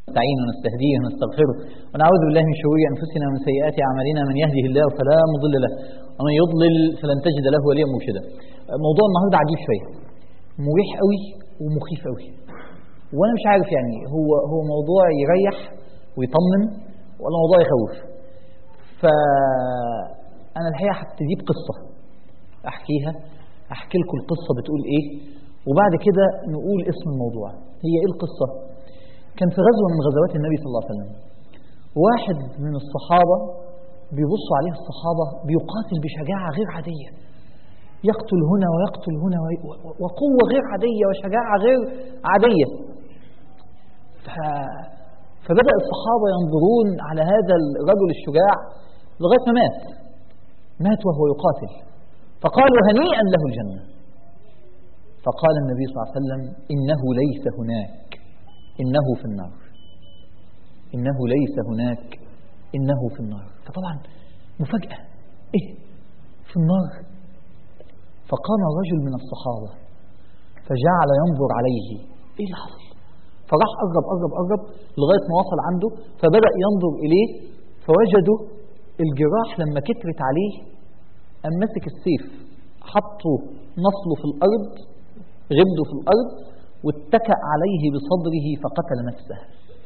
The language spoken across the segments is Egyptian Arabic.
نستعين ونستهديه ونستغفره ونعوذ بالله من شرور انفسنا ومن سيئات اعمالنا من يهده الله فلا مضل له ومن يضلل فلن تجد له وليا مرشدا. موضوع النهارده عجيب شويه مريح قوي ومخيف قوي. وانا مش عارف يعني هو هو موضوع يريح ويطمن ولا موضوع يخوف. فانا الحقيقه هبتدي بقصه احكيها احكي لكم القصه بتقول ايه وبعد كده نقول اسم الموضوع. هي ايه القصه؟ كان في غزوة من غزوات النبي صلى الله عليه وسلم واحد من الصحابة بيبصوا عليه الصحابة بيقاتل بشجاعة غير عادية يقتل هنا ويقتل هنا وقوة غير عادية وشجاعة غير عادية ف... فبدأ الصحابة ينظرون على هذا الرجل الشجاع لغاية ما مات مات وهو يقاتل فقالوا هنيئا له الجنة فقال النبي صلى الله عليه وسلم إنه ليس هناك إنه في النار إنه ليس هناك إنه في النار فطبعا مفاجأة إيه في النار فقام رجل من الصحابة فجعل ينظر عليه إيه اللي حصل فراح قرب قرب قرب لغاية ما وصل عنده فبدأ ينظر إليه فوجدوا الجراح لما كترت عليه قام ماسك السيف حطه نصله في الأرض غمده في الأرض واتكأ عليه بصدره فقتل نفسه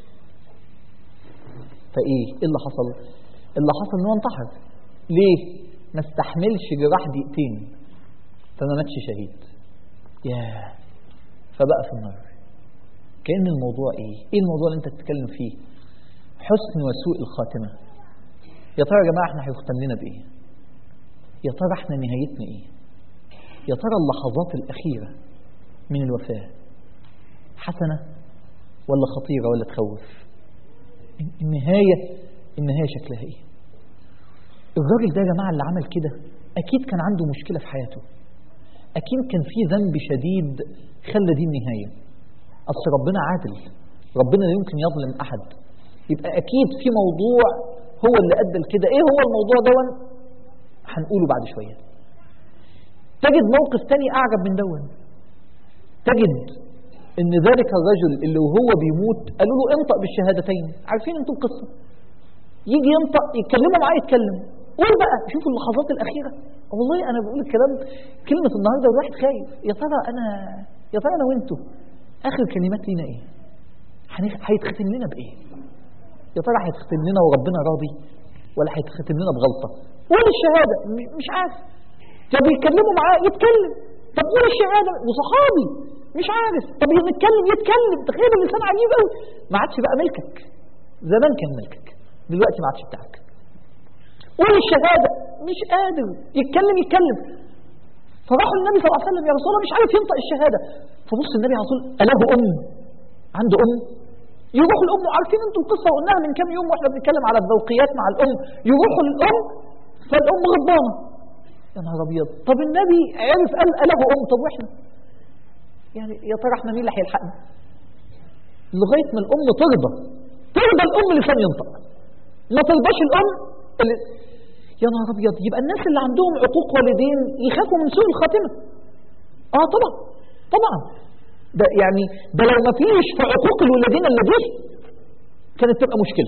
فايه ايه اللي حصل اللي حصل ان هو انتحر ليه ما استحملش جراح دقيقتين فما ماتش شهيد ياه فبقى في النار كأن الموضوع ايه ايه الموضوع اللي انت بتتكلم فيه حسن وسوء الخاتمة يا ترى يا جماعة احنا هيختم لنا بايه يا ترى احنا نهايتنا ايه يا ترى اللحظات الأخيرة من الوفاة حسنة ولا خطيرة ولا تخوف النهاية النهاية شكلها ايه الراجل ده يا جماعة اللي عمل كده أكيد كان عنده مشكلة في حياته أكيد كان في ذنب شديد خلى دي النهاية أصل ربنا عادل ربنا لا يمكن يظلم أحد يبقى أكيد في موضوع هو اللي أدى لكده إيه هو الموضوع دون هنقوله بعد شوية تجد موقف تاني أعجب من دون تجد ان ذلك الرجل اللي وهو بيموت قالوا له انطق بالشهادتين عارفين انتوا القصه يجي ينطق يتكلموا معاه يتكلم قول بقى شوفوا اللحظات الاخيره والله انا بقول الكلام كلمه النهارده الواحد خايف يا ترى انا يا ترى انا وانتوا اخر كلمات لينا ايه هيتختم لنا بايه يا ترى هيتختم لنا وربنا راضي ولا هيتختم لنا بغلطه قول الشهاده مش عارف طب يتكلموا معاه يتكلم طب قول الشهاده وصحابي مش عارف طب يتكلم يتكلم تخيل اللسان عجيب قوي ما عادش بقى ملكك زمان كان ملكك دلوقتي ما عادش بتاعك قول الشهاده مش قادر يتكلم يتكلم فراحوا النبي صلى الله عليه وسلم يا رسول الله مش عارف ينطق الشهاده فبص النبي على طول اله ام عنده ام يروحوا الام عارفين انتوا القصه قلناها من كام يوم واحنا بنتكلم على الذوقيات مع الام يروحوا للام فالام غضبانه يا نهار ابيض طب النبي عرف قال اله ام طب واحنا يعني يا ترى احنا مين اللي هيلحقنا لغايه ما الام ترضى ترضى الام لسان ينطق ما ترضاش الام اللي يا نهار ابيض يبقى الناس اللي عندهم عقوق والدين يخافوا من سوء الخاتمه اه طبعا طبعا ده يعني ده لو ما فيش في عقوق الوالدين الا دي كانت تبقى مشكله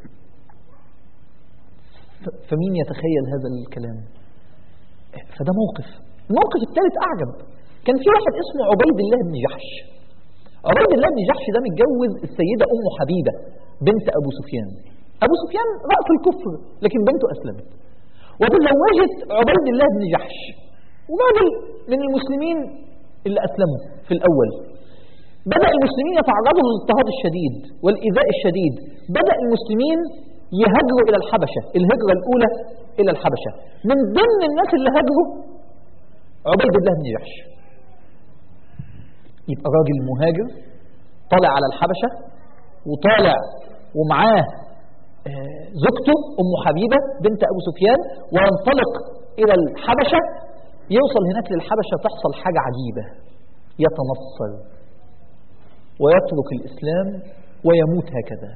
فمين يتخيل هذا الكلام فده موقف الموقف الثالث اعجب كان في واحد اسمه عبيد الله بن جحش عبيد الله بن جحش ده متجوز السيدة أم حبيبة بنت أبو سفيان أبو سفيان رأس الكفر لكن بنته أسلمت وتزوجت عبيد الله بن جحش وراجل من المسلمين اللي أسلموا في الأول بدأ المسلمين يتعرضوا للاضطهاد الشديد والإيذاء الشديد بدأ المسلمين يهاجروا إلى الحبشة الهجرة الأولى إلى الحبشة من ضمن الناس اللي هاجروا عبيد الله بن جحش يبقى راجل مهاجر طالع على الحبشة وطالع ومعاه زوجته أم حبيبة بنت أبو سفيان وينطلق إلى الحبشة يوصل هناك للحبشة تحصل حاجة عجيبة يتنصر ويترك الإسلام ويموت هكذا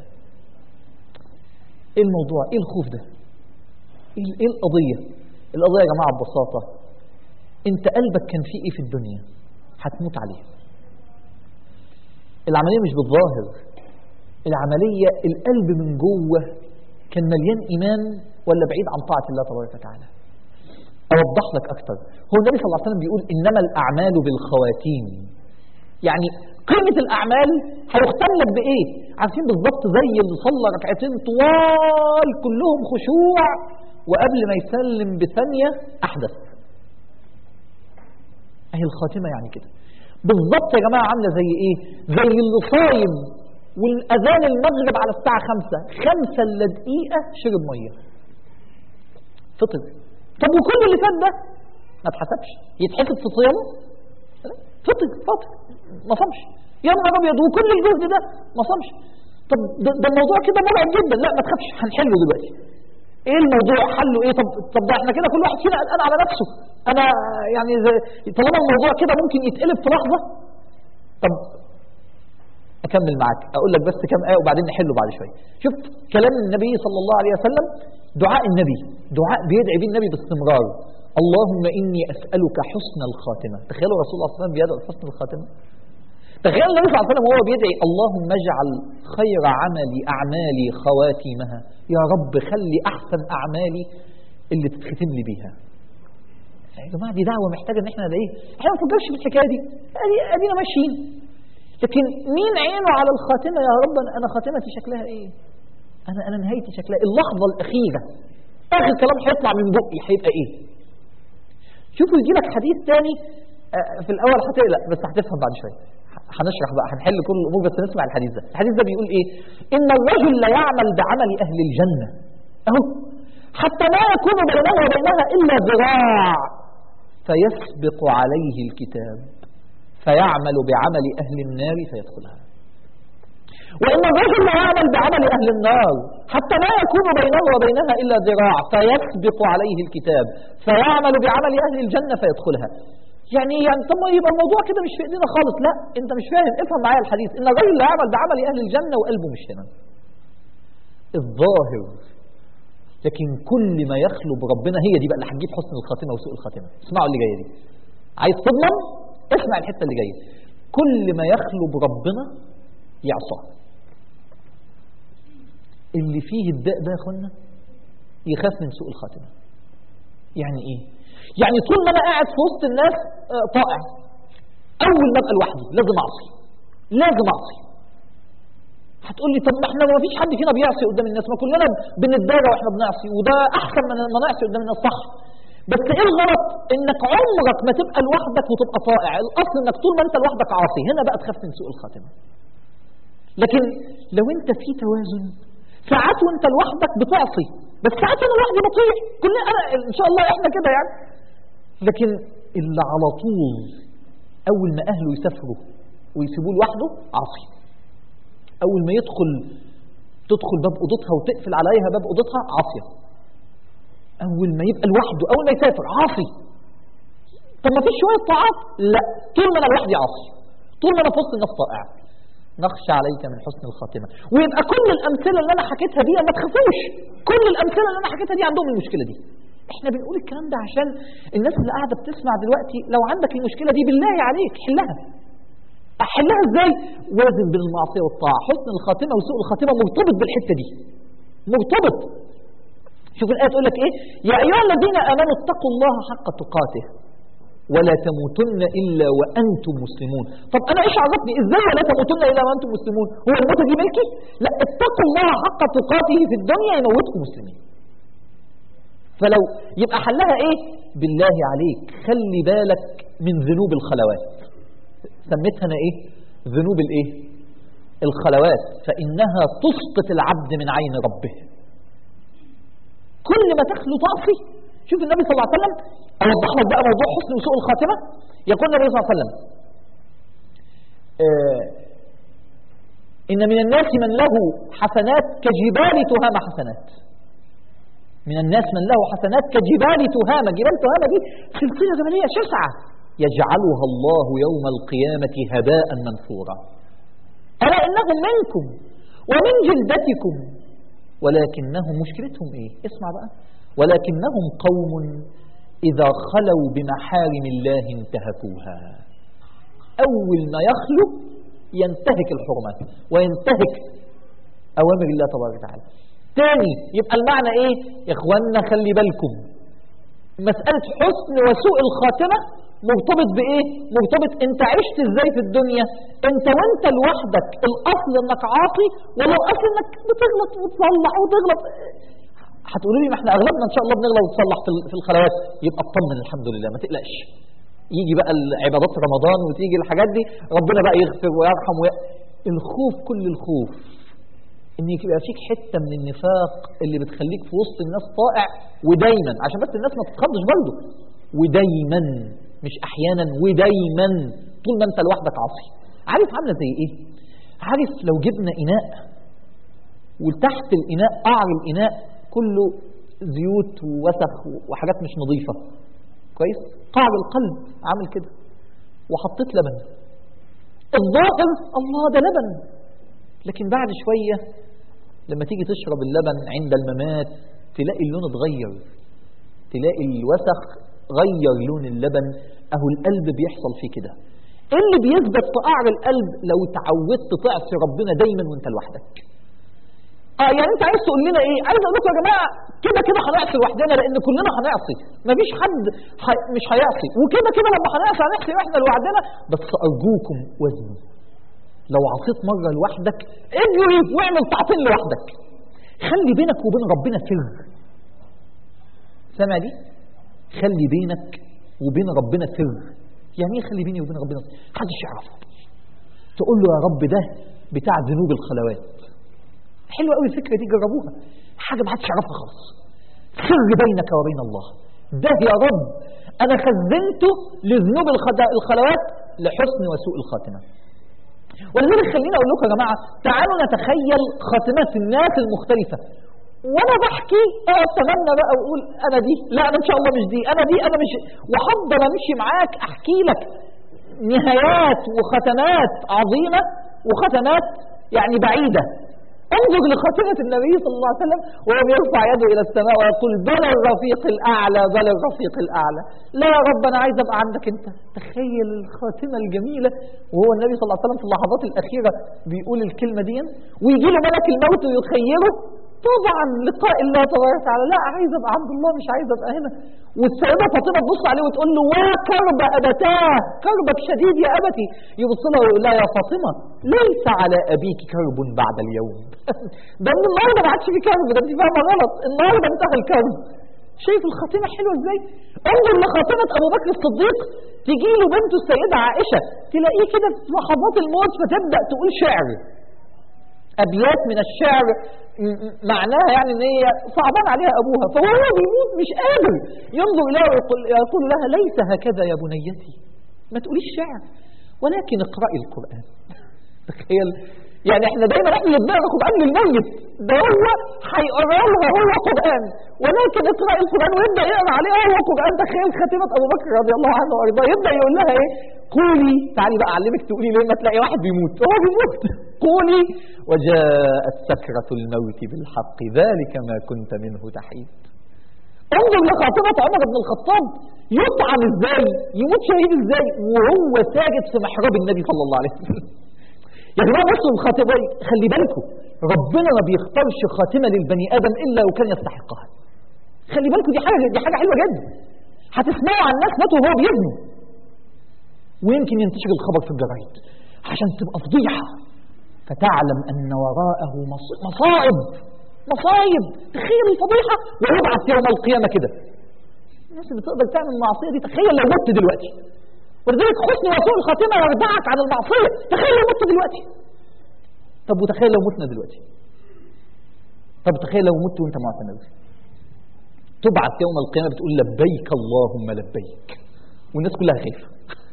إيه الموضوع إيه الخوف ده إيه القضية القضية يا جماعة ببساطة أنت قلبك كان فيه إيه في الدنيا هتموت عليه العملية مش بالظاهر العملية القلب من جوه كان مليان إيمان ولا بعيد عن طاعة الله تبارك وتعالى أوضح لك أكتر هو النبي صلى الله عليه وسلم بيقول إنما الأعمال بالخواتيم يعني قيمة الأعمال هيختم لك بإيه عارفين بالظبط زي اللي صلى ركعتين طوال كلهم خشوع وقبل ما يسلم بثانية أحدث أهي الخاتمة يعني كده بالظبط يا جماعة عاملة زي إيه زي اللي صايم والأذان المغرب على الساعة خمسة خمسة إلا دقيقة شرب مية فطر طب وكل اللي فات ده ما اتحسبش يتحسب في صيامه فطر فطر ما صامش يا نهار ابيض وكل الجهد ده ما صامش طب ده, ده الموضوع كده مرعب جدا لا ما تخافش هنحله دلوقتي ايه الموضوع حله ايه طب طب ده احنا كده كل واحد فينا قلقان على نفسه انا يعني طالما الموضوع كده ممكن يتقلب في لحظه طب اكمل معاك اقول لك بس كام ايه وبعدين نحله بعد شويه شوف كلام النبي صلى الله عليه وسلم دعاء النبي دعاء بيدعي بيه النبي باستمرار اللهم اني اسالك حسن الخاتمه تخيلوا رسول الله صلى الله عليه وسلم بيدعو حسن الخاتمه تخيل النبي صلى الله عليه وسلم وهو بيدعي اللهم اجعل خير عملي اعمالي خواتيمها يا رب خلي احسن اعمالي اللي تتختم لي بيها يا جماعه دي دعوه محتاجه ان احنا ايه احنا ما نفكرش في الحكايه دي ادينا ماشيين لكن مين عينه على الخاتمه يا رب انا خاتمتي شكلها ايه انا انا نهايتي شكلها اللحظه الاخيره اخر كلام هيطلع من بقي هيبقى ايه شوفوا يجي لك حديث تاني في الاول هتقلق بس هتفهم بعد شويه هنشرح بقى هنحل كل الامور بس نسمع الحديث ده الحديث ده بيقول ايه ان الرجل لا يعمل بعمل اهل الجنه اهو حتى ما يكون بينه وبينها الا ذراع فيسبق عليه الكتاب فيعمل بعمل اهل النار فيدخلها وإن الرجل لا يعمل بعمل أهل النار حتى ما يكون بينه وبينها إلا ذراع فيسبق عليه الكتاب فيعمل بعمل أهل الجنة فيدخلها يعني يعني طب يبقى الموضوع كده مش في ايدينا خالص لا انت مش فاهم افهم معايا الحديث ان الرجل لا يعمل بعمل اهل الجنه وقلبه مش هنا الظاهر لكن كل ما يخلو بربنا هي دي بقى اللي هتجيب حسن الخاتمه وسوء الخاتمه اسمعوا اللي جايه دي عايز تضمن اسمع الحته اللي جايه كل ما يخلو بربنا يعصى اللي فيه الداء ده يا اخوانا يخاف من سوء الخاتمه يعني ايه يعني طول ما انا قاعد في وسط الناس طائع اول ما ابقى لوحدي لازم اعصي لازم اعصي هتقول لي طب ما احنا ما فيش حد فينا بيعصي قدام الناس ما كلنا بنتدارى واحنا بنعصي وده احسن من ما نعصي قدام الناس صح بس ايه الغلط انك عمرك ما تبقى لوحدك وتبقى طائع الاصل انك طول ما انت لوحدك عاصي هنا بقى تخاف من سوء الخاتمه لكن لو انت في توازن ساعات وانت لوحدك بتعصي بس ساعات انا لوحدي بطيع كلنا انا ان شاء الله احنا كده يعني لكن اللي على طول اول ما اهله يسافروا ويسيبوه لوحده عاصي اول ما يدخل تدخل باب اوضتها وتقفل عليها باب اوضتها عاصيه اول ما يبقى لوحده اول ما يسافر عاصي طب ما فيش شويه طاعات لا طول ما انا لوحدي عاصي طول ما انا في وسط الناس طائع نخشى عليك من حسن الخاتمه ويبقى كل الامثله اللي انا حكيتها دي ما تخافوش كل الامثله اللي انا حكيتها دي عندهم المشكله دي احنا بنقول الكلام ده عشان الناس اللي قاعده بتسمع دلوقتي لو عندك المشكله دي بالله عليك حلها احلها ازاي وازن بين المعصيه والطاعه حسن الخاتمه وسوء الخاتمه مرتبط بالحته دي مرتبط شوف الايه تقول لك ايه يا ايها الذين امنوا اتقوا الله حق تقاته ولا تموتن الا وانتم مسلمون طب انا ايش عرفني ازاي ولا تموتن الا وانتم مسلمون هو الموتة دي ملكي لا اتقوا الله حق تقاته في الدنيا يموتكم مسلمين فلو يبقى حلها ايه بالله عليك خلي بالك من ذنوب الخلوات سميتها انا ايه ذنوب الايه الخلوات فانها تسقط العبد من عين ربه كل ما تخلو تعصي شوف النبي صلى الله عليه وسلم اوضح لك بقى موضوع حسن وسوء الخاتمه يقول النبي صلى الله عليه وسلم آه ان من الناس من له حسنات كجبال تهام حسنات من الناس من له حسنات كجبال تهامة جبال تهامة دي سلسلة زمنية شسعة يجعلها الله يوم القيامة هباء منثورا ألا إنهم منكم ومن جلدتكم ولكنهم مشكلتهم إيه اسمع بقى ولكنهم قوم إذا خلوا بمحارم الله انتهكوها أول ما يخلو ينتهك الحرمات وينتهك أوامر الله تبارك وتعالى تاني يبقى المعنى إيه يا إخوانا خلي بالكم مسألة حسن وسوء الخاتمة مرتبط بإيه مرتبط أنت عشت إزاي في الدنيا أنت وأنت لوحدك الأصل أنك عاقي ولو أصل أنك بتغلط وتصلح وتغلط هتقولوا لي ما احنا اغلبنا ان شاء الله بنغلط ونصلح في ال- في الخلوات يبقى اطمن الحمد لله ما تقلقش يجي بقى العبادات رمضان وتيجي الحاجات دي ربنا بقى يغفر ويرحم وي... الخوف كل الخوف ان يبقى فيك حته من النفاق اللي بتخليك في وسط الناس طائع ودايما عشان بس الناس ما تتخضش برضه ودايما مش احيانا ودايما طول ما انت لوحدك عاصي عارف عامله زي ايه عارف لو جبنا اناء وتحت الاناء قعر الاناء كله زيوت ووسخ وحاجات مش نظيفه كويس قعر القلب عامل كده وحطيت لبن الظاهر الله ده لبن لكن بعد شويه لما تيجي تشرب اللبن عند الممات تلاقي اللون اتغير تلاقي الوسخ غير لون اللبن اهو القلب بيحصل فيه كده ايه اللي بيثبت في قعر القلب لو اتعودت تعصي ربنا دايما وانت لوحدك اه يعني انت عايز تقول لنا ايه عايز اقول لكم يا جماعه كده كده هنعصي لوحدنا لان كلنا هنعصي مفيش حد حي... مش هيعصي وكده كده لما هنعصي هنعصي احنا لوحدنا بس ارجوكم وزنوا لو عصيت مره لوحدك اجري واعمل طاعتين لوحدك خلي بينك وبين ربنا سر سامع دي خلي بينك وبين ربنا سر يعني ايه خلي بيني وبين ربنا سر محدش يعرفه تقول له يا رب ده بتاع ذنوب الخلوات حلوه قوي الفكره دي جربوها حاجه ما حدش يعرفها خالص سر بينك وبين الله ده يا رب انا خزنته لذنوب الخد- الخلوات لحسن وسوء الخاتمه ولذلك خليني اقول لكم يا جماعه تعالوا نتخيل خاتمات الناس المختلفه وانا بحكي اه اتمنى بقى واقول انا دي لا انا ان شاء الله مش دي انا دي انا مش وهفضل امشي معاك احكي لك نهايات وختمات عظيمه وختمات يعني بعيده انظر لخاتمة النبي صلى الله عليه وسلم وهو يرفع يده إلى السماء ويقول بل الرفيق الأعلى بل الرفيق الأعلى لا يا رب أنا عايز أبقى عندك أنت تخيل الخاتمة الجميلة وهو النبي صلى الله عليه وسلم في اللحظات الأخيرة بيقول الكلمة دي ويجي له ملك الموت ويخيره طبعا لقاء الله تبارك وتعالى لا عايز ابقى عبد الله مش عايز ابقى هنا والسيده فاطمه تبص عليه وتقول له وكرب ابتاه كربك شديد يا ابتي يبص لها ويقول لها يا فاطمه ليس على ابيك كرب بعد اليوم ده من النهارده ما عادش في كرب ده انت فاهمه غلط النهارده انتهى الكرب شايف الخاتمه حلوه ازاي انظر لخاتمه ابو بكر الصديق تجي له بنته السيده عائشه تلاقيه كده في لحظات الموت فتبدا تقول شعر ابيات من الشعر م- م- معناها يعني ان هي صعبان عليها ابوها فهو بيموت مش قادر ينظر اليها ويقول يقول لها ليس هكذا يا بنيتي ما تقوليش شعر ولكن اقرأي القرآن تخيل يعني احنا دايما احنا اللي بنقرا قرآن للميت ده هو هيقرا لها هو قرآن ولكن اقرأي القرآن ويبدأ يقرا عليها هو قرآن تخيل خاتمة أبو بكر رضي الله عنه وأرضاه يبدأ يقول لها ايه قولي تعالي بقى أعلمك تقولي لما تلاقي واحد بيموت هو بيموت قولي وجاءت سكرة الموت بالحق ذلك ما كنت منه تحيد انظر لخاتمة عمر بن الخطاب يطعن ازاي يموت شهيد ازاي وهو ساجد في محراب النبي صلى الله عليه وسلم يا جماعه بصوا الخاتمه خلي بالكم ربنا ما بيختارش خاتمه للبني ادم الا لو كان يستحقها خلي بالكم دي حاجه دي حاجه حلوه جدا هتسمعوا عن ناس ماتوا وهو بيبنوا ويمكن ينتشر الخبر في الجرايد عشان تبقى فضيحه فتعلم ان وراءه مص- مصائب مصايب تخيل الفضيحه ويبعث يوم القيامه كده الناس اللي تقدر تعمل المعصيه دي تخيل لو مت دلوقتي ولذلك حسن وسوء الخاتمه يردعك عن المعصيه تخيل لو مت دلوقتي طب وتخيل لو متنا دلوقتي طب تخيل لو مت وانت معتمر تبعث يوم القيامه بتقول لبيك اللهم لبيك والناس كلها خايفه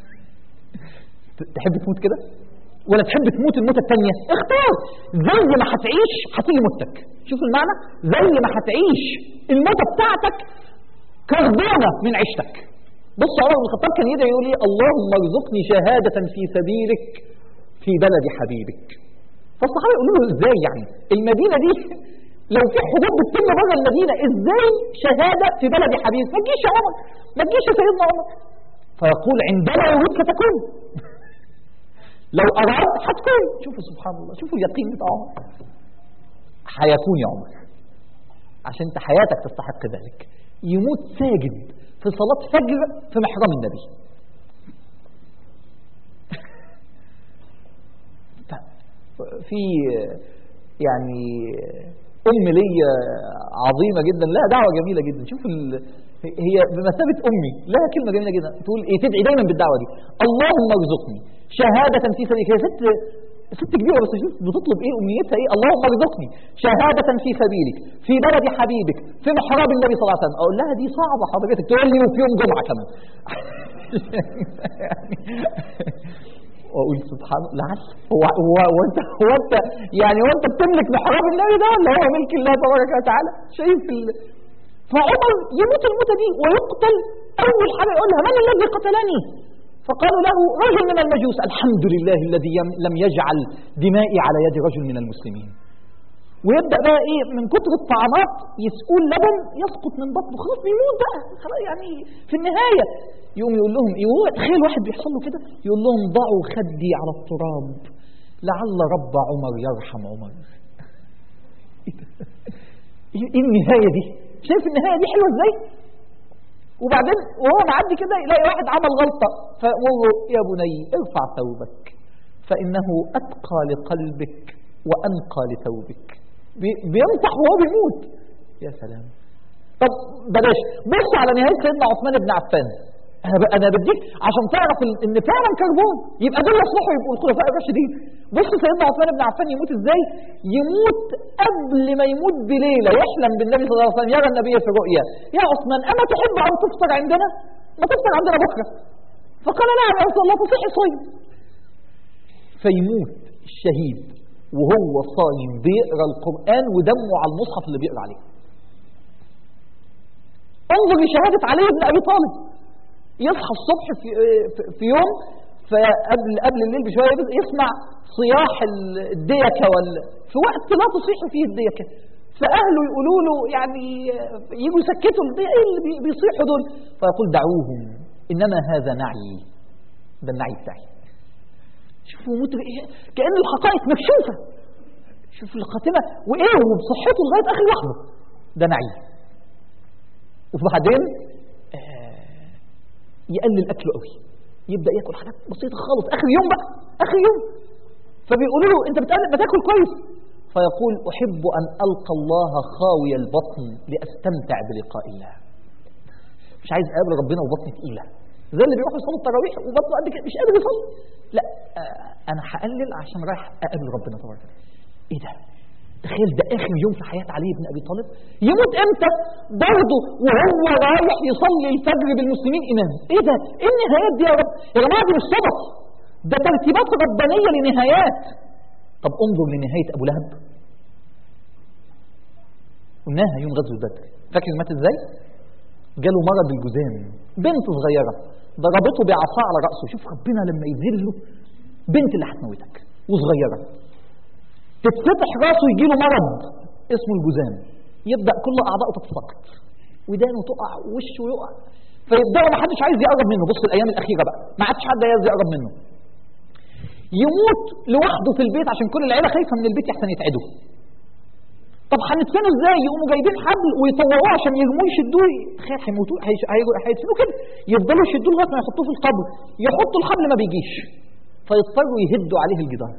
ت- تحب تموت كده ولا تحب تموت الموتة التانية اختار زي ما هتعيش هتيجي موتك شوف المعنى زي ما هتعيش الموتة بتاعتك كربانة من عيشتك بص عمر بن الخطاب كان يدعي يقول ايه اللهم ارزقني شهادة في سبيلك في بلد حبيبك فالصحابة يقولوا له ازاي يعني المدينة دي لو في حروب بتتم بره المدينة ازاي شهادة في بلد حبيبك ما تجيش يا عمر ما تجيش يا سيدنا عمر فيقول عندما يريد ستكون لو أراد هتكون شوفوا سبحان الله شوفوا اليقين بتاع عمر هيكون يا عمر عشان انت حياتك تستحق ذلك يموت ساجد في صلاة فجر في محرم النبي في يعني أم ليا عظيمة جدا لها دعوة جميلة جدا شوف ال... هي بمثابة أمي لها كلمة جميلة جدا تقول إيه تدعي دايما بالدعوة دي اللهم ارزقني شهادة في سبيلك هي ست ست كبيرة بس شوف بتطلب إيه أمنيتها إيه اللهم ارزقني شهادة في سبيلك في بلد حبيبك في محراب النبي صلى الله عليه وسلم أقول لها دي صعبة حضرتك تقول لي وفي يوم جمعة كمان واقول سبحان الله لعل هو هو هو انت هو انت يعني هو انت بتملك محراب النبي ده ولا هو ملك الله تبارك وتعالى شايف ال... فعمر يموت الموتة دي ويقتل أول حاجة يقولها من الذي قتلني فقالوا له رجل من المجوس الحمد لله الذي لم يجعل دمائي على يد رجل من المسلمين ويبدا بقى ايه من كتر الطعامات يسقون لبن يسقط من بطنه خلاص بيموت بقى خلاص يعني في النهايه يقوم يقول لهم ايه هو تخيل واحد بيحصل له كده يقول لهم ضعوا خدي على التراب لعل رب عمر يرحم عمر ايه النهايه دي شايف النهايه دي حلوه ازاي وبعدين وهو معدي كده يلاقي واحد عمل غلطه فيقول له يا بني ارفع ثوبك فانه اتقى لقلبك وانقى لثوبك بينصح وهو بيموت يا سلام طب بلاش بص على نهايه سيدنا عثمان بن عفان انا بديك عشان تعرف ان فعلا كربون يبقى دول يصلحوا يبقوا الخلفاء الراشدين بص سيدنا عثمان بن عفان يموت ازاي يموت قبل ما يموت بليله يحلم بالنبي صلى الله عليه وسلم يرى النبي في رؤيا يا عثمان اما تحب ان تفطر عندنا ما تفطر عندنا بكره فقال نعم يا رسول الله تصحي صيم فيموت الشهيد وهو صايم بيقرا القرآن ودمه على المصحف اللي بيقرا عليه. انظر لشهادة علي بن أبي طالب يصحى الصبح في, في يوم فقبل قبل الليل بشوية يسمع صياح الديكة وال في وقت لا تصيح فيه الديكة فأهله يقولوا له يعني يجوا يسكتوا الديكة ايه اللي بيصيحوا دول فيقول دعوهم إنما هذا نعي ده النعي بتاعي شوفوا مدر ايه كأن الحقائق مكشوفة شوف الخاتمة وايه وبصحته لغاية اخر لحظة ده نعيم وبعدين آه يقلل اكله قوي يبدا ياكل حاجات بسيطه خالص اخر يوم بقى اخر يوم فبيقولوا له انت بتقلل بتاكل كويس فيقول احب ان القى الله خاوي البطن لاستمتع بلقاء الله مش عايز اقابل ربنا وبطني تقيله زي اللي بيروح يصلي التراويح وبطنه قد كده مش قادر يصلي لا آه انا هقلل عشان رايح اقابل ربنا تبارك ايه ده تخيل ده اخر يوم في حياه علي بن ابي طالب يموت امتى برضه وهو رايح يصلي الفجر بالمسلمين امام ايه ده ايه النهايات دي يا رب يا جماعه دي مش صدف ده ترتيبات ربانيه لنهايات طب انظر لنهايه ابو لهب قلناها يوم غزوه بدر فاكر مات ازاي جاله مرض الجذام بنت صغيره ضربته بعصا على راسه شوف ربنا لما يذله بنت اللي هتموتك وصغيره تتفتح راسه يجي له مرض اسمه الجذام يبدا كل اعضائه تتساقط ودانه تقع ووشه يقع فيبداوا ما حدش عايز يقرب منه بص الايام الاخيره بقى ما عادش حد عايز يقرب منه يموت لوحده في البيت عشان كل العيله خايفه من البيت يحسن يتعدوا طب هندفنه ازاي يقوموا جايبين حبل ويطوعوه عشان يرموه يشدوه خايف هيموتوه هيدفنوه كده يفضلوا يشدوه لغايه ما يحطوه في القبر يحطوا الحبل ما بيجيش فيضطروا يهدوا عليه الجدار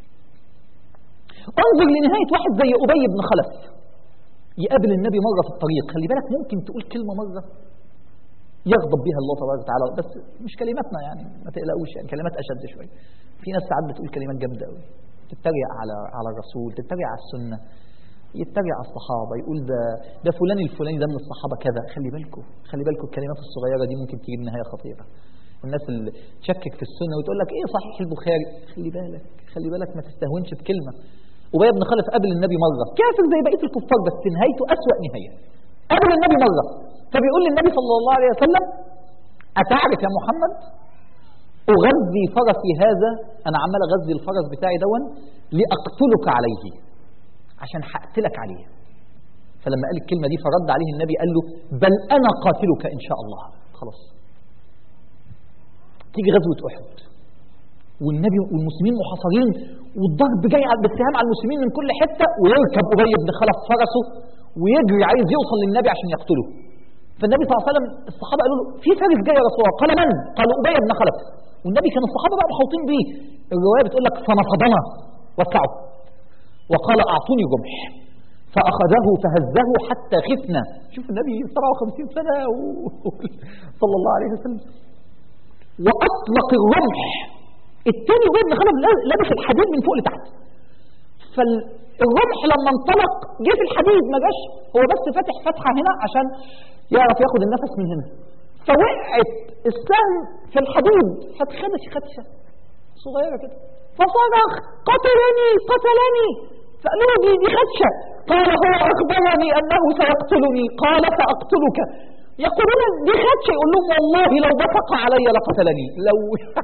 انظر لنهاية واحد زي أبي بن خلف يقابل النبي مرة في الطريق خلي بالك ممكن تقول كلمة مرة يغضب بها الله تبارك وتعالى بس مش كلماتنا يعني ما تقلقوش يعني كلمات أشد شوية في ناس ساعات بتقول كلمات جامدة قوي تتريق على على الرسول تتريق على السنة يتريق على الصحابة يقول ده ده فلان الفلاني ده من الصحابة كذا خلي بالكم خلي بالكم الكلمات الصغيرة دي ممكن تجيب نهاية خطيرة الناس اللي تشكك في السنة وتقول لك ايه صحيح البخاري خلي بالك خلي بالك ما تستهونش بكلمة أبي بن خلف قابل النبي مرة كافر زي بقية الكفار بس نهايته أسوأ نهاية قابل النبي مرة فبيقول للنبي صلى الله عليه وسلم أتعرف يا محمد أغذي فرسي هذا أنا عمال أغذي الفرس بتاعي دون لأقتلك عليه عشان هقتلك عليه فلما قال الكلمة دي فرد عليه النبي قال له بل أنا قاتلك إن شاء الله خلاص تيجي غزوة أحد والنبي والمسلمين محاصرين والضرب جاي على بالسهام على المسلمين من كل حته ويركب ابي بن خلف فرسه ويجري عايز يوصل للنبي عشان يقتله فالنبي صلى الله عليه وسلم الصحابه قالوا له في فارس جاي يا رسول الله قال من؟ قالوا ابي بن خلف والنبي كان الصحابه بقى محوطين بيه الروايه بتقول لك فنفضنا وسعوا وقال اعطوني رمح فاخذه فهزه حتى خفنا شوف النبي 57 سنه و... صلى الله عليه وسلم واطلق الرمح الثاني ابي بن خلف لابس الحديد من فوق لتحت فالرمح لما انطلق جه في الحديد ما جاش هو بس فاتح فتحه هنا عشان يعرف ياخد النفس من هنا فوقعت السهم في الحديد فاتخدش خدشه صغيره كده فصرخ قتلني قتلني فقالوا له دي دي خدشه قال هو اخبرني انه سيقتلني قال ساقتلك يقولون دي خدشه يقول لهم والله لو بصق علي لقتلني لو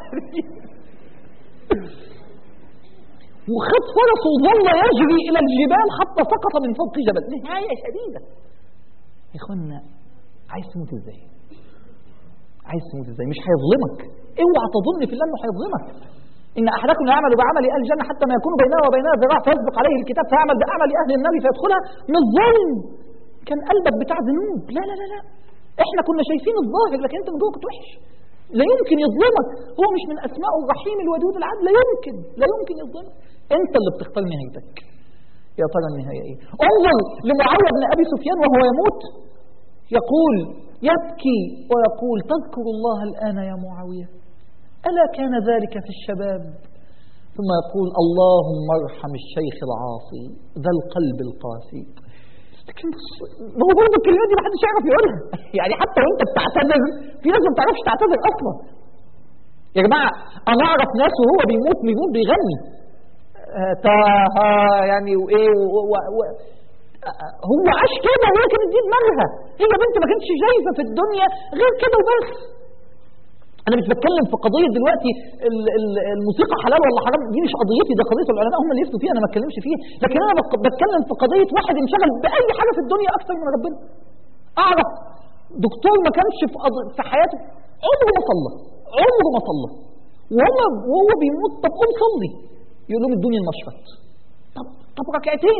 وخد فرسه وظل يجري الى الجبال حتى سقط من فوق جبل نهايه شديده يا اخوانا عايز تموت ازاي عايز تموت ازاي مش هيظلمك اوعى تظن في الله انه هيظلمك ان احدكم يعمل بعمل اهل الجنه حتى ما يكون بينها وبينها ذراع فيسبق عليه الكتاب فيعمل باعمال اهل النار فيدخلها من ظلم كان قلبك بتاع ذنوب لا لا لا لا احنا كنا شايفين الظاهر لكن انت من جوه كنت وحش لا يمكن يظلمك هو مش من اسماء الرحيم الودود العدل لا يمكن لا يمكن يظلمك انت اللي بتختار نهايتك يا ترى النهايه ايه انظر لمعاويه بن ابي سفيان وهو يموت يقول يبكي ويقول تذكر الله الان يا معاويه الا كان ذلك في الشباب ثم يقول اللهم ارحم الشيخ العاصي ذا القلب القاسي لكن ما هو برضه الكلمات دي ما حدش يعرف يقولها يعني حتى وانت بتعتذر في ناس ما بتعرفش تعتذر اصلا يا جماعه انا اعرف ناس وهو بيموت بيموت بيغني آه تا يعني وايه و و و هو عاش كده وهي كانت دي دماغها هي بنت ما كانتش شايفه في الدنيا غير كده وبس انا مش بتكلم في قضيه دلوقتي الموسيقى حلال ولا حرام دي مش قضيتي ده قضيه العلماء هم اللي يفتوا فيها انا ما اتكلمش فيها لكن انا بتكلم في قضيه واحد انشغل باي حاجه في الدنيا اكثر من ربنا اعرف دكتور ما كانش في قض... في حياته عمره ما صلى عمره ما صلى وهو وهو بيموت طب قوم صلي يقول لهم ادوني المشفط طب طب ركعتين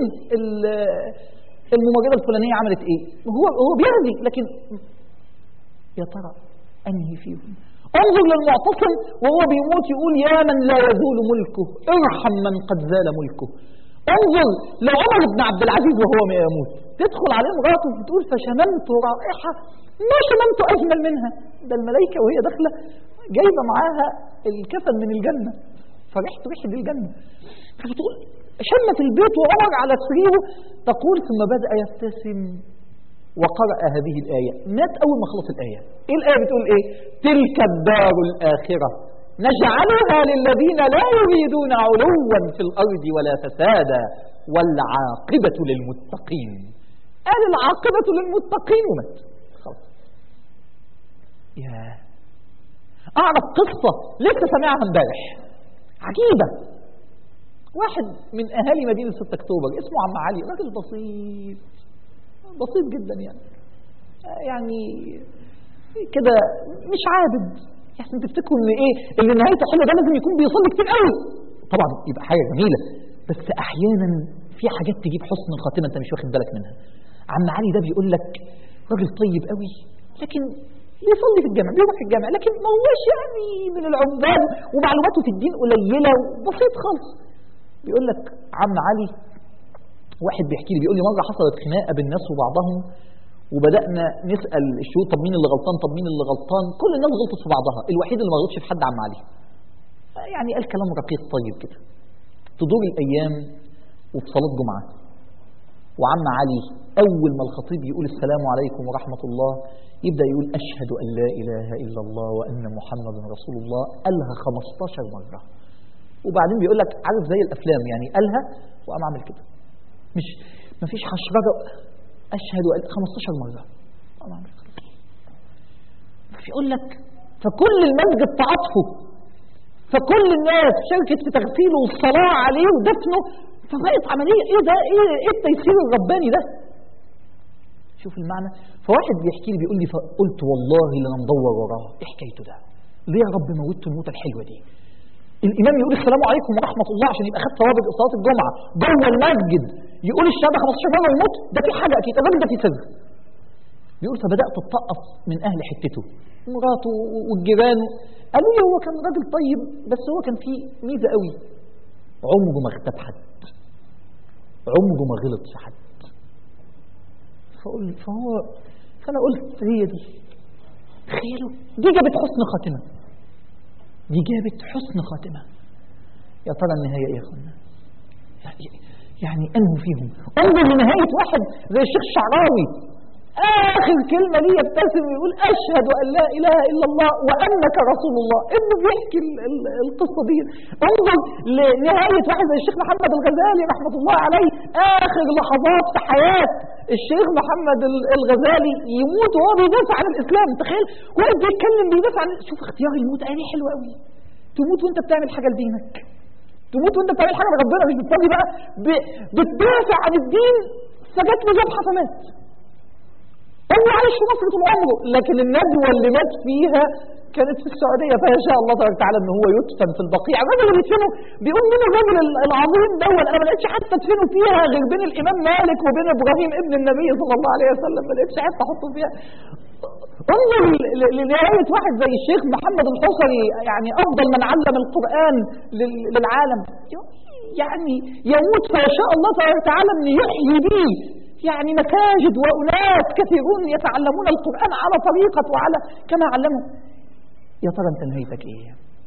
الممرضه الفلانيه عملت ايه هو هو بيرضي لكن يا ترى انهي فيهم انظر للمعتصم وهو بيموت يقول يا من لا يزول ملكه ارحم من قد زال ملكه انظر لعمر بن عبد العزيز وهو ما يموت تدخل عليه مراته بتقول فشممت رائحة ما شممت أجمل منها ده الملائكة وهي داخلة جايبة معاها الكفن من الجنة فريحة ريحة الجنة فبتقول شمت البيت وعمر على سريره تقول ثم بدأ يبتسم وقرأ هذه الآية مات أول ما خلص الآية إيه الآية بتقول إيه تلك الدار الآخرة نجعلها للذين لا يريدون علوا في الأرض ولا فسادا والعاقبة للمتقين قال العاقبة للمتقين ومات خلاص يا أعرف قصة لسه سامعها امبارح عجيبة واحد من أهالي مدينة 6 أكتوبر اسمه عم علي راجل بسيط بسيط جدا يعني يعني كده مش عابد يعني تفتكروا ان ايه اللي نهايته حلوه ده لازم يكون بيصلي كتير قوي طبعا يبقى حاجه جميله بس احيانا في حاجات تجيب حسن الخاتمه انت مش واخد بالك منها عم علي ده بيقول لك راجل طيب قوي لكن بيصلي في الجامع بيروح الجامع لكن ما هوش يعني من العباد ومعلوماته في الدين قليله وبسيط خالص بيقول لك عم علي واحد بيحكي لي بيقول لي مره حصلت خناقه بين الناس وبعضهم وبدانا نسال الشهود طب مين اللي غلطان طب مين اللي غلطان كل الناس غلطت في بعضها الوحيد اللي ما غلطش في حد عم علي يعني قال كلام رقيق طيب كده تدور الايام وفي صلاه جمعه وعم علي اول ما الخطيب يقول السلام عليكم ورحمه الله يبدا يقول اشهد ان لا اله الا الله وان محمدا رسول الله قالها 15 مره وبعدين بيقول لك عارف زي الافلام يعني قالها وقام عامل كده مش مفيش حشرجه أشهد أن 15 مرة يقول لك فكل المسجد تعاطفه فكل الناس شاركت في تغسيله والصلاة عليه ودفنه فبقت عملية ايه ده ايه, إيه التيسير الرباني ده شوف المعنى فواحد بيحكي لي بيقول لي فقلت والله اللي انا مدور وراه ايه حكايته ده ليه يا رب موتته الموتة الحلوة دي الامام يقول السلام عليكم ورحمه الله عشان يبقى خد ثواب صلاه الجمعه جوه المسجد يقول الشهاده 15 مره ويموت ده في حاجه اكيد الراجل ده في سر بيقول فبدات اتطقص من اهل حتته مراته والجيران قالوا لي هو كان راجل طيب بس هو كان فيه ميزه قوي عمره ما اغتاب حد عمره ما غلط في حد فقول فهو فانا قلت هي دي تخيلوا دي جابت حسن خاتمه دي جابت حسن خاتمه يا ترى النهايه ايه يا اخوانا يعني يعني انهوا فيهم انظر لنهايه واحد زي الشيخ الشعراوي اخر كلمه ليه يبتسم ويقول اشهد ان لا اله الا الله وانك رسول الله ابنه بيحكي ال- ال- القصه دي انظر لنهايه واحد زي الشيخ محمد الغزالي رحمه الله عليه اخر لحظات في حياه الشيخ محمد ال- الغزالي يموت وهو بيدافع عن الاسلام تخيل واحد بيتكلم بيدافع عن شوف اختيار الموت ايه حلوه قوي تموت وانت بتعمل حاجه لدينك تموت وانت بتعمل حاجه لربنا مش بتصلي بقى ب- بتدافع عن الدين فجت له جاب حسنات هو عايش في مصر طول عمره لكن الندوه اللي مات فيها كانت في السعوديه فيشاء الله تبارك وتعالى ان هو يدفن في البقيع الراجل اللي بيدفنه بيقول مين الراجل ال- العظيم دون انا ما لقيتش حتى ادفنه فيها غير بين الامام مالك وبين ابراهيم ابن النبي صلى الله عليه وسلم ما لقيتش حتى احطه فيها انظر ل- ل- لنهايه واحد زي الشيخ محمد الحصري يعني افضل من علم القران لل- للعالم يعني يموت فيشاء الله تبارك وتعالى ان يحيي به يعني مكاجد واناس كثيرون يتعلمون القران على طريقه وعلى كما علموا يا ترى انت نهايتك ايه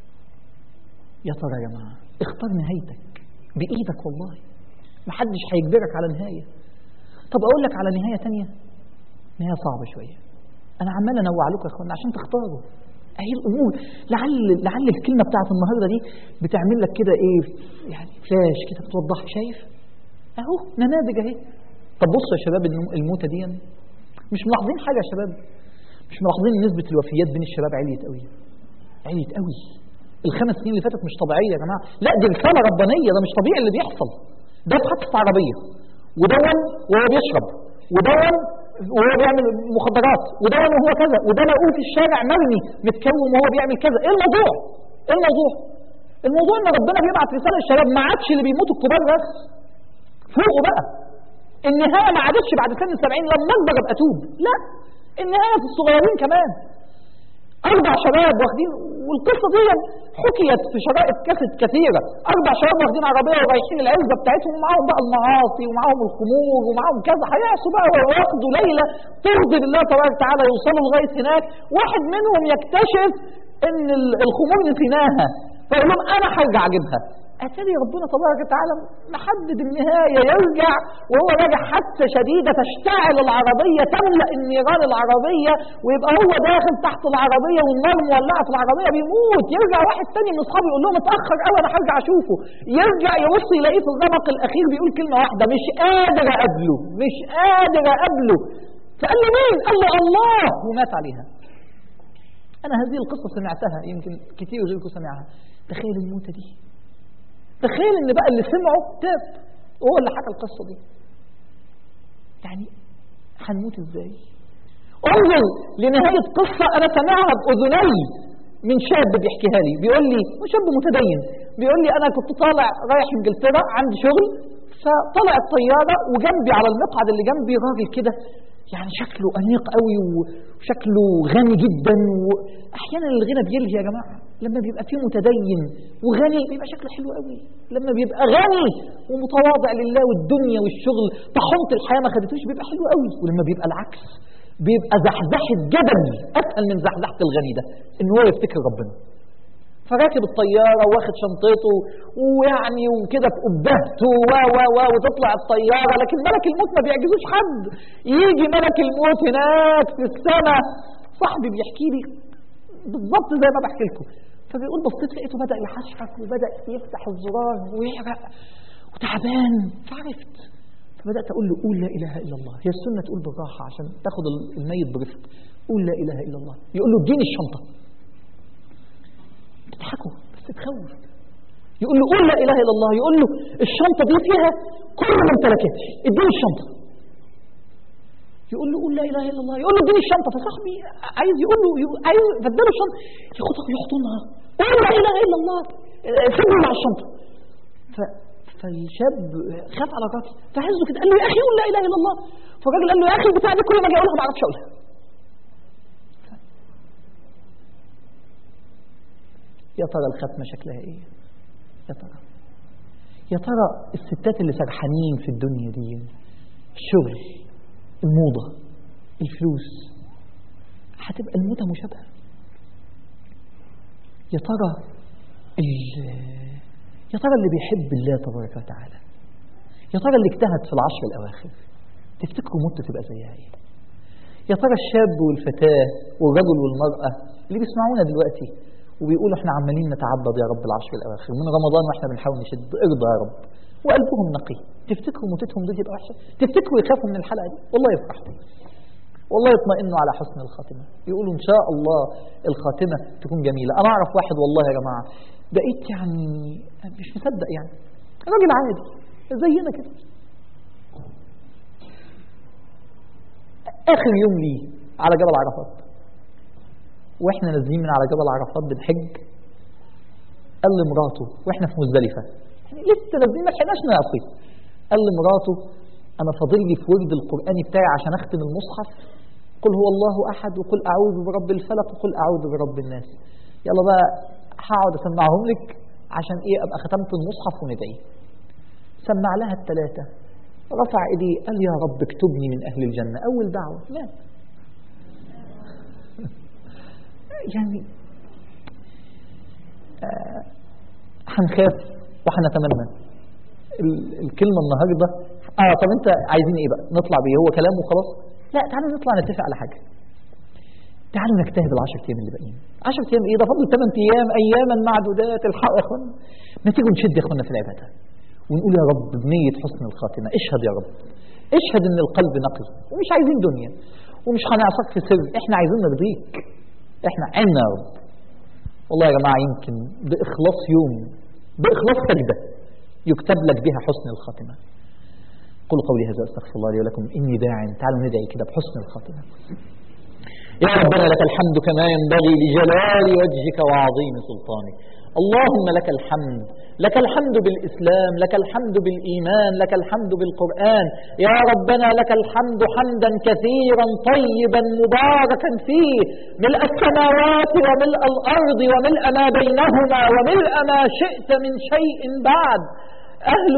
يا ترى يا جماعه اختار نهايتك بايدك والله محدش هيجبرك على نهايه طب اقول لك على نهايه تانية نهايه صعبه شويه انا عمال انوع لكم يا اخوانا عشان تختاروا اهي الامور لعل لعل الكلمه بتاعت النهارده دي بتعمل لك كده ايه يعني فلاش كده بتوضح شايف اهو نماذج اهي طب بصوا يا شباب النم- الموتة دي مش ملاحظين حاجة يا شباب مش ملاحظين إن نسبة الوفيات بين الشباب عليت قوي عليت قوي الخمس سنين اللي فاتت مش طبيعية يا جماعة لا دي رسالة ربانية ده مش طبيعي اللي بيحصل ده في حادثة عربية ودون وهو بيشرب ودون وهو بيعمل مخدرات ودون وهو كذا وده لقوه في الشارع مرمي متكوم وهو بيعمل كذا ايه الموضوع؟ ايه الموضوع؟ الموضوع ان ربنا بيبعت رسالة للشباب ما عادش اللي بيموتوا الكبار بس فوقوا بقى النهاية ما عادتش بعد سن السبعين لما اكبر ابقى اتوب لا النهاية في الصغيرين كمان أربع شباب واخدين والقصة دي حكيت في شرائط كاسيت كثيرة أربع شباب واخدين عربية ورايحين العزبة بتاعتهم ومعاهم بقى المعاصي ومعاهم الخمور ومعاهم كذا هيعصوا بقى وياخدوا ليلة ترضي بالله تبارك وتعالى يوصلوا لغاية هناك واحد منهم يكتشف إن ال- الخمور نسيناها فيقول لهم أنا هرجع أجيبها أتاري ربنا تبارك وتعالى محدد النهاية يرجع وهو راجع حادثة شديدة تشتعل العربية تملأ النيران العربية ويبقى هو داخل تحت العربية والنار مولعة في العربية بيموت يرجع واحد تاني من أصحابه يقول لهم اتأخر قوي أنا هرجع أشوفه يرجع يبص يلاقيه في الرمق الأخير بيقول كلمة واحدة مش قادر أقابله مش قادر أقابله فقال له مين؟ قال له الله ومات عليها أنا هذه القصة سمعتها يمكن كتير غيركم سمعها تخيل الموتة دي تخيل ان بقى اللي سمعه تاب وهو اللي حكى القصه دي يعني هنموت ازاي انظر لنهايه قصه انا سامعها باذني من شاب بيحكيها لي بيقول لي شاب متدين بيقول لي انا كنت طالع رايح انجلترا عندي شغل فطلع الطياره وجنبي على المقعد اللي جنبي راجل كده يعني شكله انيق قوي وشكله غني جدا واحيانا الغنى بيلهي يا جماعه لما بيبقى فيه متدين وغني بيبقى شكله حلو قوي لما بيبقى غني ومتواضع لله والدنيا والشغل طحنت الحياه ما خدتوش بيبقى حلو قوي ولما بيبقى العكس بيبقى زحزحه جبل اسهل من زحزحه الغني ده ان هو يفتكر ربنا فراكب الطيارة واخد شنطته ويعني وكده في قبهته و و و وتطلع الطيارة لكن ملك الموت ما بيعجزوش حد يجي ملك الموت هناك في السماء صاحبي بيحكي لي بالظبط زي ما بحكي لكم فبيقول بصيت لقيته بدأ يحشحك وبدأ يفتح الزرار ويحرق وتعبان فعرفت فبدأت أقول له قول لا إله إلا الله هي السنة تقول بالراحة عشان تاخد الميت برفق قول لا إله إلا الله يقول له اديني الشنطة تضحكوا بس تخوف يقول له قول لا اله الا الله يقول له الشنطه دي فيها كل ممتلكاتي اديني الشنطه يقول له قول لا اله الا الله يقول له اديني الشنطه فصاحبي عايز يقول له عايز فاداله الشنطه ياخدها ويحضنها قول لا اله الا الله سيبني مع الشنطه ف... فالشاب خاف على الراجل فهزه كده قال له يا اخي قول لا اله الا الله فالراجل قال له يا اخي البتاع دي كل ما اجي اقولها ما اعرفش اقولها يا ترى الختمه شكلها ايه يا ترى يا ترى الستات اللي سرحانين في الدنيا دي الشغل الموضة الفلوس هتبقى الموتة مشابهة يا ترى يا ترى اللي بيحب الله تبارك وتعالى يا ترى اللي اجتهد في العشر الأواخر تفتكروا موته تبقى زيها ايه يا ترى الشاب والفتاة والرجل والمرأة اللي بيسمعونا دلوقتي وبيقولوا احنا عمالين نتعبد يا رب العشر الاواخر من رمضان واحنا بنحاول نشد ارضى يا رب وقلبهم نقي تفتكروا موتتهم دي تبقى وحشه تفتكروا يخافوا من الحلقه دي والله يفرحوا والله يطمئنوا على حسن الخاتمه يقولوا ان شاء الله الخاتمه تكون جميله انا اعرف واحد والله يا جماعه بقيت يعني مش مصدق يعني راجل عادي زينا كده اخر يوم ليه على جبل عرفات واحنا نازلين من على جبل عرفات بالحج قال لمراته واحنا في مزدلفه يعني لسه نازلين ما لحقناش نقفل قال لمراته انا فاضل لي في ورد القراني بتاعي عشان اختم المصحف قل هو الله احد وقل اعوذ برب الفلق وقل اعوذ برب الناس يلا بقى هقعد اسمعهم لك عشان ايه ابقى ختمت المصحف وندعي سمع لها الثلاثه رفع ايديه قال يا رب اكتبني من اهل الجنه اول دعوه مات يعني آه هنخاف وهنتمنى الكلمة النهاردة اه طب انت عايزين ايه بقى نطلع بيه هو كلام وخلاص لا تعالوا نطلع نتفق على حاجة تعالوا نجتهد العشر ايام اللي باقيين 10 ايام ايه ده فضل 8 ايام اياما معدودات الحق يا اخوانا ما تيجوا نشد يا اخوانا في العباده ونقول يا رب بنيه حسن الخاتمه اشهد يا رب اشهد ان القلب نقي ومش عايزين دنيا ومش هنعصاك في سر احنا عايزين نرضيك احنا عنا يا رب والله يا جماعه يمكن باخلاص يوم باخلاص سجده يكتب لك بها حسن الخاتمه قولوا قولي هذا استغفر الله لي ولكم اني داع تعالوا ندعي كده بحسن الخاتمه يا ربنا لك الحمد كما ينبغي لجلال وجهك وعظيم سلطانك اللهم لك الحمد لك الحمد بالإسلام لك الحمد بالإيمان لك الحمد بالقرآن يا ربنا لك الحمد حمدا كثيرا طيبا مباركا فيه ملء السماوات وملء الأرض وملء ما بينهما وملء ما شئت من شيء بعد أهل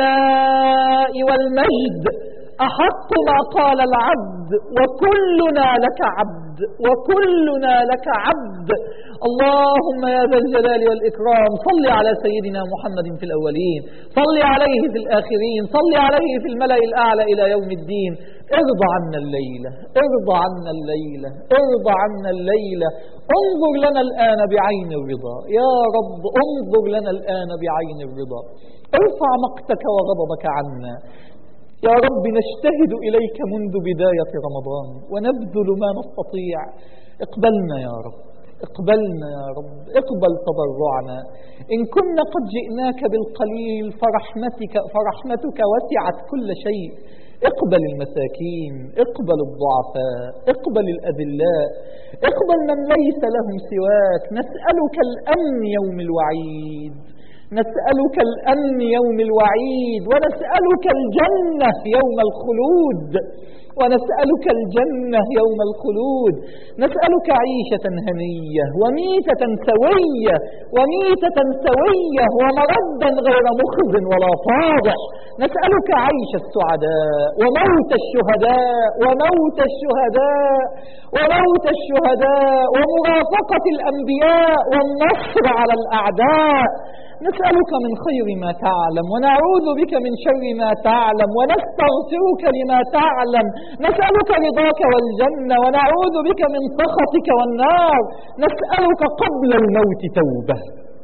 الثناء والمجد أحق ما قال العبد وكلنا لك عبد وكلنا لك عبد اللهم يا ذا الجلال والإكرام صل على سيدنا محمد في الأولين صل عليه في الآخرين صل عليه في الملأ الأعلى إلى يوم الدين ارضى عنا الليلة ارضى عنا الليلة ارضى عنا الليلة انظر لنا الآن بعين الرضا يا رب انظر لنا الآن بعين الرضا ارفع مقتك وغضبك عنا يا رب نجتهد إليك منذ بداية رمضان ونبذل ما نستطيع اقبلنا يا رب اقبلنا يا رب اقبل تضرعنا إن كنا قد جئناك بالقليل فرحمتك فرحمتك وسعت كل شيء اقبل المساكين اقبل الضعفاء اقبل الأذلاء اقبل من ليس لهم سواك نسألك الأمن يوم الوعيد نسألك الأمن يوم الوعيد ونسألك الجنة يوم الخلود ونسألك الجنة يوم الخلود نسألك عيشة هنية وميتة سوية وميتة سوية ومردا غير مخز ولا فاضح نسألك عيش السعداء وموت الشهداء وموت الشهداء وموت الشهداء ومرافقة الأنبياء والنصر على الأعداء نسألك من خير ما تعلم ونعوذ بك من شر ما تعلم ونستغفرك لما تعلم نسألك رضاك والجنة ونعوذ بك من سخطك والنار نسألك قبل الموت توبة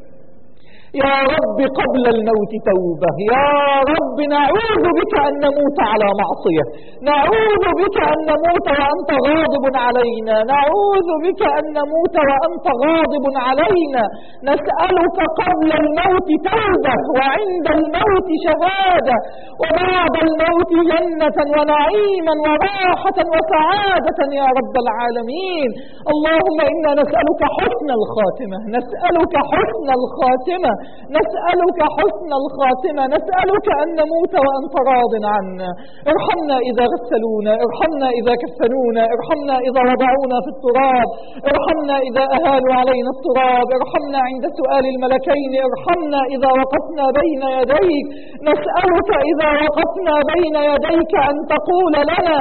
يا رب قبل الموت توبة يا رب نعوذ بك أن نموت على معصية نعوذ بك أن نموت وأنت غاضب علينا نعوذ بك أن نموت وأنت غاضب علينا نسألك قبل الموت توبة وعند الموت شهادة وبعد الموت جنة ونعيما وراحة وسعادة يا رب العالمين اللهم إنا نسألك حسن الخاتمة نسألك حسن الخاتمة نسألك حسن الخاتمة نسألك أن نموت وأنت راض عنا ارحمنا إذا غسلونا ارحمنا إذا كفنونا ارحمنا إذا وضعونا في التراب ارحمنا إذا أهالوا علينا التراب ارحمنا عند سؤال الملكين ارحمنا إذا وقفنا بين يديك نسألك إذا وقفنا بين يديك أن تقول لنا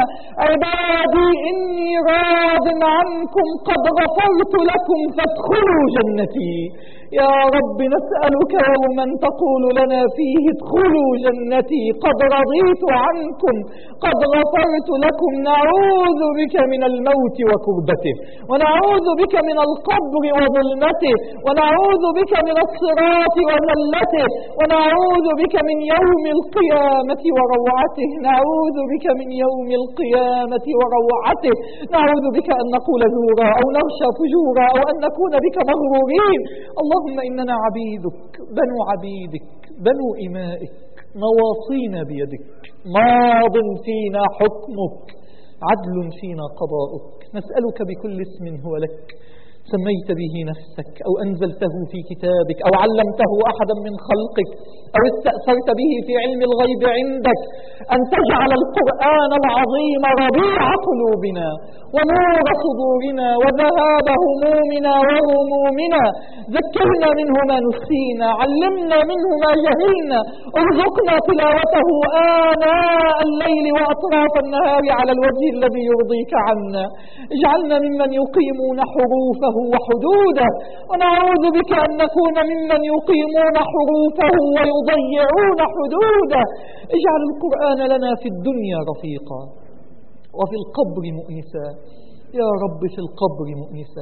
عبادي إني راض عنكم قد غفرت لكم فادخلوا جنتي يا رب نسألك يوما تقول لنا فيه ادخلوا جنتي قد رضيت عنكم قد غفرت لكم نعوذ بك من الموت وكربته ونعوذ بك من القبر وظلمته ونعوذ بك من الصراط وذلته ونعوذ بك من يوم القيامة وروعته نعوذ بك من يوم القيامة وروعته نعوذ بك أن نقول زورا أو نغشى فجورا أو أن نكون بك مغرورين اللهم إننا عبيدك بنو عبيدك بنو إمائك نواصينا بيدك ماض فينا حكمك عدل فينا قضاؤك نسألك بكل اسم هو لك سميت به نفسك أو أنزلته في كتابك أو علمته أحدا من خلقك أو استأثرت به في علم الغيب عندك أن تجعل القرآن العظيم ربيع قلوبنا ونور صدورنا وذهاب همومنا وغمومنا ذكرنا منه ما نسينا علمنا منه ما جهلنا ارزقنا تلاوته آناء الليل وأطراف النهار على الوجه الذي يرضيك عنا اجعلنا ممن يقيمون حروفه وحدوده ونعوذ بك أن نكون ممن يقيمون حروفه ويضيعون حدوده اجعل القرآن لنا في الدنيا رفيقا وفي القبر مؤنسا يا رب في القبر مؤنسا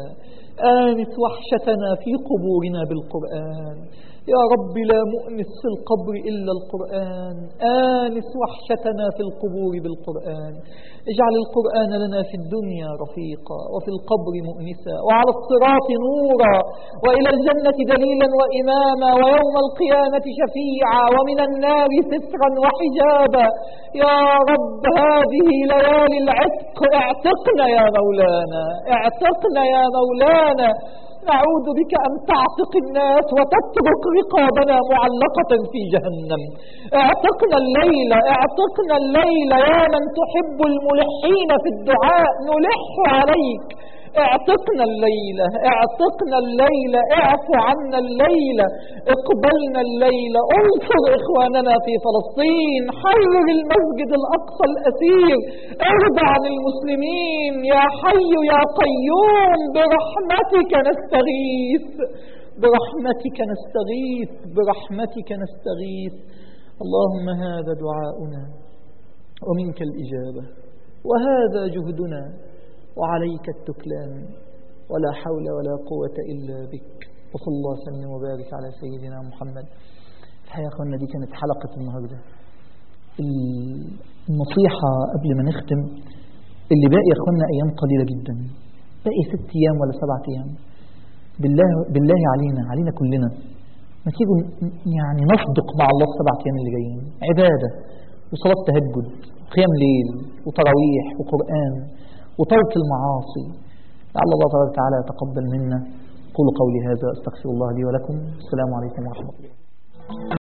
آنس وحشتنا في قبورنا بالقرآن يا رب لا مؤنس في القبر إلا القرآن آنس وحشتنا في القبور بالقرآن اجعل القرآن لنا في الدنيا رفيقا وفي القبر مؤنسا وعلى الصراط نورا وإلى الجنة دليلا وإماما ويوم القيامة شفيعا ومن النار سترا وحجابا يا رب هذه ليالي العتق اعتقنا يا مولانا اعتقنا يا مولانا نعوذ بك أن تعتق الناس وتترك رقابنا معلقة في جهنم اعتقنا الليلة اعتقنا الليلة يا من تحب الملحين في الدعاء نلح عليك اعتقنا الليلة اعتقنا الليلة اعف عنا الليلة اقبلنا الليلة انصر اخواننا في فلسطين حرر المسجد الاقصى الاسير ارضى عن المسلمين يا حي يا قيوم برحمتك نستغيث برحمتك نستغيث برحمتك نستغيث اللهم هذا دعاؤنا ومنك الاجابه وهذا جهدنا وعليك التكلان ولا حول ولا قوة إلا بك وصلى الله وسلم وبارك على سيدنا محمد الحقيقة يا أخوانا دي كانت حلقة النهاردة النصيحة قبل ما نختم اللي باقي يا أخوانا أيام قليلة جدا باقي ست أيام ولا سبعة أيام بالله, بالله علينا علينا كلنا ما تيجوا يعني نصدق مع الله السبعة أيام اللي جايين عبادة وصلاة تهجد قيام ليل وتراويح وقرآن وترك المعاصي لعل الله تبارك وتعالى يتقبل منا قولوا قولي هذا استغفر الله لي ولكم السلام عليكم ورحمة الله